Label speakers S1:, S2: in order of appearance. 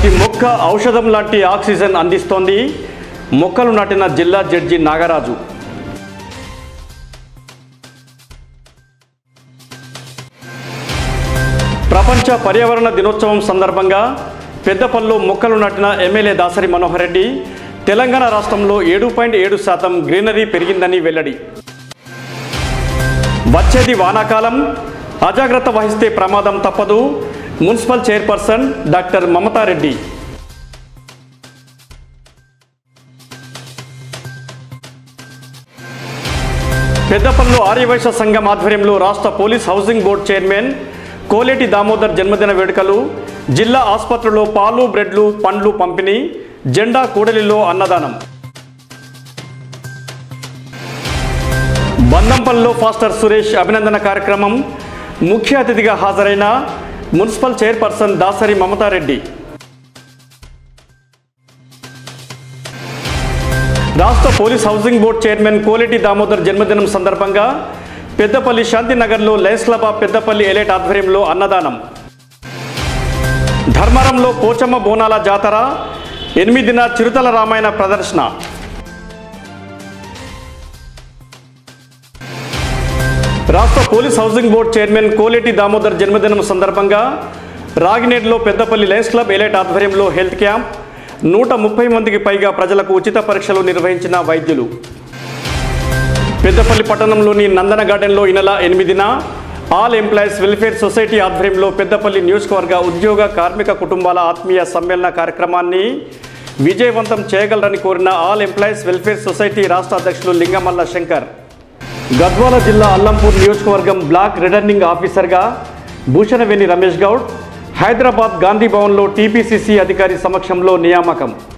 S1: ప్రతి మొక్క ఔషధం లాంటి ఆక్సిజన్ అందిస్తోంది మొక్కలు నాటిన జిల్లా జడ్జి నాగరాజు ప్రపంచ పర్యావరణ దినోత్సవం సందర్భంగా పెద్దపల్లిలో మొక్కలు నాటిన ఎమ్మెల్యే దాసరి మనోహర్ రెడ్డి తెలంగాణ రాష్ట్రంలో ఏడు పాయింట్ ఏడు శాతం గ్రీనరీ పెరిగిందని వెల్లడి వచ్చేది వానాకాలం అజాగ్రత్త వహిస్తే ప్రమాదం తప్పదు మున్సిపల్ చైర్పర్సన్ డాక్టర్ మమతారెడ్డి పెద్దపల్లిలో ఆర్యవైశ్య సంఘం ఆధ్వర్యంలో రాష్ట్ర police housing board chairman Koleti Damodar జన్మదిన వేడుకలు జిల్లా ఆసుపత్రిలో పాలు బ్రెడ్లు పండ్లు పంపిణీ జెండా కూడలిలో అన్నదానం బందంపల్లిలో ఫాస్టర్ సురేష్ అభినందన కార్యక్రమం ముఖ్య అతిథిగా హాజరైన మున్సిపల్ చైర్పర్సన్ దాసరి మమతారెడ్డి రాష్ట్ర police housing board chairman Koleti Damodar జన్మదినం సందర్భంగా పెద్దపల్లి శాంతినగర్లో lions club of Peddapalli elite ఆధ్వర్యంలో అన్నదానం ధర్మవరంలో పోచమ్మ బోనాల జాతర ఎనిమిదిన చిరుతల రామాయణ ప్రదర్శన రాష్ట్ర police housing board chairman Koleti Damodar జన్మదినం సందర్భంగా రాగినేడ్లో పెద్దపల్లి లయన్స్ క్లబ్ ఎలైట్ ఆధ్వర్యంలో హెల్త్ క్యాంప్ నూట ముప్పై మందికి పైగా ప్రజలకు ఉచిత పరీక్షలు నిర్వహించిన వైద్యులు పెద్దపల్లి పట్టణంలోని నందన గార్డెన్లో ఈ నెల ఎనిమిదిన ఆల్ ఎంప్లాయీస్ వెల్ఫేర్ సొసైటీ ఆధ్వర్యంలో పెద్దపల్లి నియోజకవర్గ ఉద్యోగ కార్మిక కుటుంబాల ఆత్మీయ సమ్మేళన కార్యక్రమాన్ని విజయవంతం చేయగలరని కోరిన ఆల్ ఎంప్లాయీస్ వెల్ఫేర్ సొసైటీ రాష్ట్ర అధ్యక్షులు లింగమల్ల శంకర్ గద్వాల జిల్లా అల్లంపూర్ నియోజకవర్గం బ్లాక్ రిటర్నింగ్ ఆఫీసర్గా భూషణవేణి రమేష్ గౌడ్ హైదరాబాద్ గాంధీ భవన్లో టీపీసీసీ అధికారి సమక్షంలో నియామకం